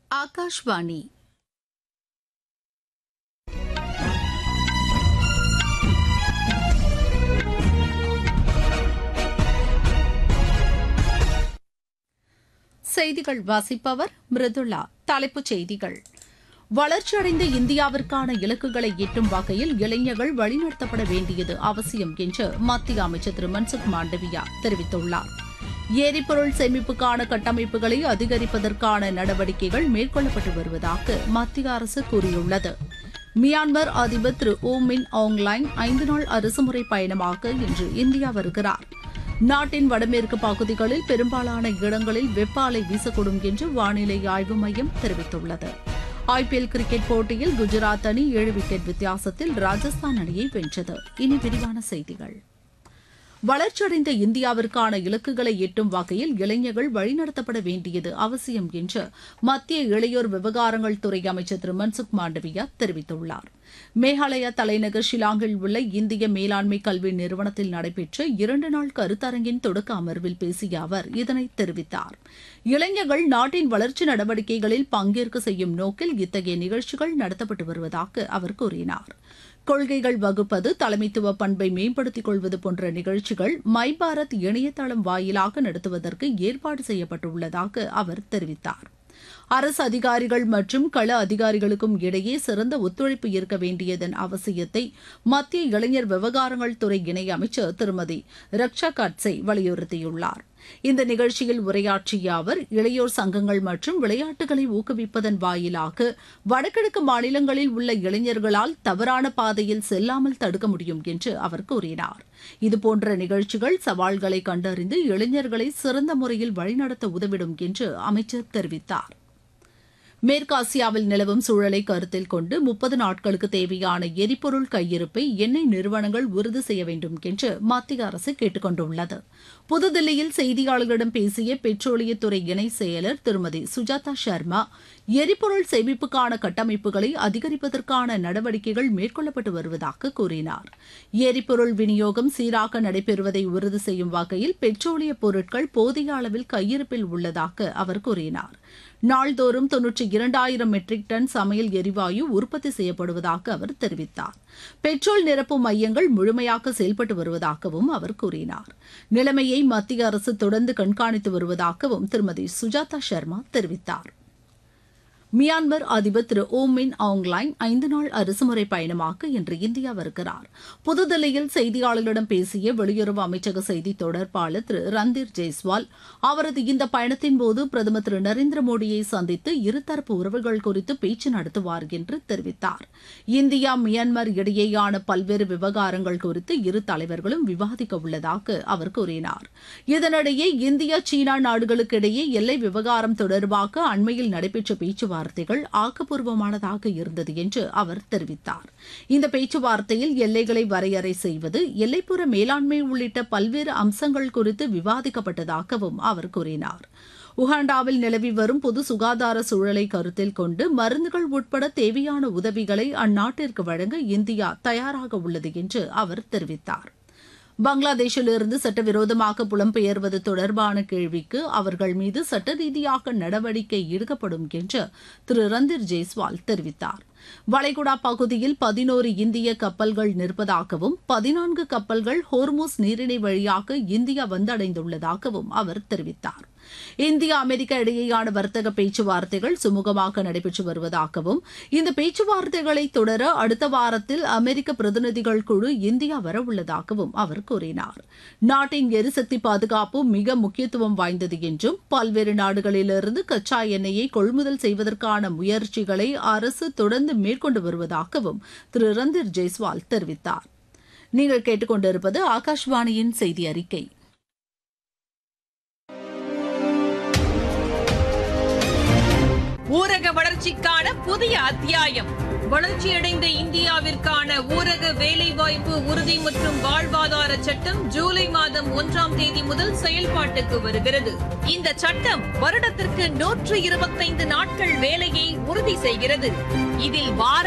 ఆకాశవాణి செய்திகள் வாசிப்பவர் மிருதுளா தலைப்புச் செய்திகள் வளர்ச்சியடைந்த இந்தியாவிற்கான இலக்குகளை எட்டும் வகையில் இளைஞர்கள் வழிநடத்தப்பட வேண்டியது அவசியம் என்று மத்திய அமைச்சர் திரு மன்சுக் மாண்டவியா தெரிவித்துள்ளார் எரிபொருள் சேமிப்புக்கான கட்டமைப்புகளை அதிகரிப்பதற்கான நடவடிக்கைகள் மேற்கொள்ளப்பட்டு வருவதாக மத்திய அரசு கூறியுள்ளது மியான்மர் அதிபர் திரு ஓ மின் ஆங்லைன் ஐந்து நாள் அரசுமுறை பயணமாக இன்று இந்தியா வருகிறார் நாட்டின் வடமேற்கு பகுதிகளில் பெரும்பாலான இடங்களில் வெப்ப அலை வீசக்கூடும் என்று வானிலை ஆய்வு மையம் தெரிவித்துள்ளது ஐபிஎல் கிரிக்கெட் போட்டியில் குஜராத் அணி ஏழு விக்கெட் வித்தியாசத்தில் ராஜஸ்தான் அணியை வென்றது இனி விரிவான செய்திகள் வளர்ச்சியடைந்த இந்தியாவிற்கான இலக்குகளை எட்டும் வகையில் இளைஞர்கள் வழிநடத்தப்பட வேண்டியது அவசியம் என்று மத்திய இளையோர் விவகாரங்கள் துறை அமைச்சர் திரு மன்சுக் மாண்டவியா தெரிவித்துள்ளார் மேகாலயா தலைநகர் ஷிலாங்கில் உள்ள இந்திய மேலாண்மை கல்வி நிறுவனத்தில் நடைபெற்ற இரண்டு நாள் கருத்தரங்கின் தொடக்க அமர்வில் பேசிய அவர் இதனை தெரிவித்தார் இளைஞர்கள் நாட்டின் வளர்ச்சி நடவடிக்கைகளில் பங்கேற்க செய்யும் நோக்கில் இத்தகைய நிகழ்ச்சிகள் நடத்தப்பட்டு வருவதாக அவர் கூறினார் கொள்கைகள் வகுப்பது தலைமைத்துவ பண்பை மேம்படுத்திக் கொள்வது போன்ற நிகழ்ச்சிகள் மை பாரத் இணையதளம் வாயிலாக நடத்துவதற்கு ஏற்பாடு செய்யப்பட்டுள்ளதாக அவர் தெரிவித்தார் அரசு அதிகாரிகள் மற்றும் கள அதிகாரிகளுக்கும் இடையே சிறந்த ஒத்துழைப்பு இருக்க வேண்டியதன் அவசியத்தை மத்திய இளைஞர் விவகாரங்கள் துறை இணையமைச்சர் திருமதி ரக்ஷா கட்சே வலியுறுத்தியுள்ளார் இந்த நிகழ்ச்சியில் உரையாற்றிய அவர் இளையோர் சங்கங்கள் மற்றும் விளையாட்டுகளை ஊக்குவிப்பதன் வாயிலாக வடகிழக்கு மாநிலங்களில் உள்ள இளைஞர்களால் தவறான பாதையில் செல்லாமல் தடுக்க முடியும் என்று அவர் கூறினார் இதுபோன்ற நிகழ்ச்சிகள் சவால்களை கண்டறிந்து இளைஞர்களை சிறந்த முறையில் வழிநடத்த உதவிடும் என்று அமைச்சர் தெரிவித்தார் மேற்காசியாவில் நிலவும் சூழலை கருத்தில் கொண்டு முப்பது நாட்களுக்கு தேவையான எரிபொருள் கையிருப்பை எண்ணெய் நிறுவனங்கள் உறுதி செய்ய வேண்டும் என்று மத்திய அரசு கேட்டுக் கொண்டுள்ளது புதுதில்லியில் செய்தியாளர்களிடம் பேசிய பெட்ரோலியத்துறை இணை செயலர் திருமதி சுஜாதா சர்மா எரிபொருள் சேமிப்புக்கான கட்டமைப்புகளை அதிகரிப்பதற்கான நடவடிக்கைகள் மேற்கொள்ளப்பட்டு வருவதாக கூறினார் எரிபொருள் விநியோகம் சீராக நடைபெறுவதை உறுதி செய்யும் வகையில் பெட்ரோலிய பொருட்கள் போதிய அளவில் கையிருப்பில் உள்ளதாக அவர் கூறினார் நாள்தோறும் தொன்னூற்றி இரண்டாயிரம் மெட்ரிக் டன் சமையல் எரிவாயு உற்பத்தி செய்யப்படுவதாக அவர் தெரிவித்தார் பெட்ரோல் நிரப்பு மையங்கள் முழுமையாக செயல்பட்டு வருவதாகவும் அவர் கூறினார் நிலைமையை மத்திய அரசு தொடர்ந்து கண்காணித்து வருவதாகவும் திருமதி சுஜாதா சர்மா தெரிவித்தார் மியான்மர் அதிபர் திரு ஓ மின் ஆங்லைன் ஐந்து நாள் அரசுமுறை பயணமாக இன்று இந்தியா வருகிறார் புதுதில்லியில் செய்தியாளர்களிடம் பேசிய வெளியுறவு அமைச்சக செய்தி தொடர்பாளர் திரு ரந்தீர் ஜெய்ஸ்வால் அவரது இந்த பயணத்தின் போது பிரதமர் திரு நரேந்திர மோடியை சந்தித்து இருதரப்பு உறவுகள் குறித்து பேச்சு நடத்துவார் என்று தெரிவித்தார் இந்தியா மியான்மர் இடையேயான பல்வேறு விவகாரங்கள் குறித்து இரு தலைவர்களும் விவாதிக்க உள்ளதாக அவர் கூறினார் இதனிடையே இந்தியா சீனா நாடுகளுக்கிடையே எல்லை விவகாரம் தொடர்பாக அண்மையில் நடைபெற்ற பேச்சுவார்த்தை பேச்சுவார்த்தைகள் ஆக்கப்பூர்வமானதாக இருந்தது என்று அவர் தெரிவித்தார் இந்த பேச்சுவார்த்தையில் எல்லைகளை வரையறை செய்வது எல்லைப்புற மேலாண்மை உள்ளிட்ட பல்வேறு அம்சங்கள் குறித்து விவாதிக்கப்பட்டதாகவும் அவர் கூறினார் உகாண்டாவில் நிலவி வரும் பொது சுகாதார சூழலை கருத்தில் கொண்டு மருந்துகள் உட்பட தேவையான உதவிகளை அந்நாட்டிற்கு வழங்க இந்தியா தயாராக உள்ளது என்று அவர் தெரிவித்தார் பங்களாதேஷிலிருந்து சட்டவிரோதமாக புலம்பெயர்வது தொடர்பான கேள்விக்கு அவர்கள் மீது சட்ட ரீதியாக நடவடிக்கை எடுக்கப்படும் என்று திரு ரந்தீர் ஜெய்ஸ்வால் தெரிவித்தார் வளைகுடா பகுதியில் பதினோரு இந்திய கப்பல்கள் நிற்பதாகவும் பதினான்கு கப்பல்கள் ஹோர்மூஸ் நீரிணை வழியாக இந்தியா வந்தடைந்துள்ளதாகவும் அவர் தெரிவித்தார் இந்தியா அமெரிக்கா இடையேயான வர்த்தக பேச்சுவார்த்தைகள் சுமூகமாக நடைபெற்று வருவதாகவும் இந்த பேச்சுவார்த்தைகளை தொடர அடுத்த வாரத்தில் அமெரிக்க பிரதிநிதிகள் குழு இந்தியா வரவுள்ளதாகவும் அவர் கூறினார் நாட்டின் எரிசக்தி பாதுகாப்பு மிக முக்கியத்துவம் வாய்ந்தது என்றும் பல்வேறு நாடுகளிலிருந்து கச்சா எண்ணெயை கொள்முதல் செய்வதற்கான முயற்சிகளை அரசு தொடர்ந்து மேற்கொண்டு வருவதாகவும் திரு ரந்தீர் ஜெய்ஸ்வால் தெரிவித்தார் நீங்கள் கேட்டுக்கொண்டிருப்பது ஆகாஷ்வாணியின் செய்தி அறிக்கை ஊரக வளர்ச்சிக்கான புதிய அத்தியாயம் வளர்ச்சியடைந்த இந்தியாவிற்கான ஊரக வேலைவாய்ப்பு உறுதி மற்றும் வாழ்வாதார சட்டம் ஜூலை மாதம் ஒன்றாம் தேதி முதல் செயல்பாட்டுக்கு வருகிறது இந்த சட்டம் வருடத்திற்கு நூற்று இருபத்தைந்து நாட்கள் வேலையை உறுதி செய்கிறது இதில் வார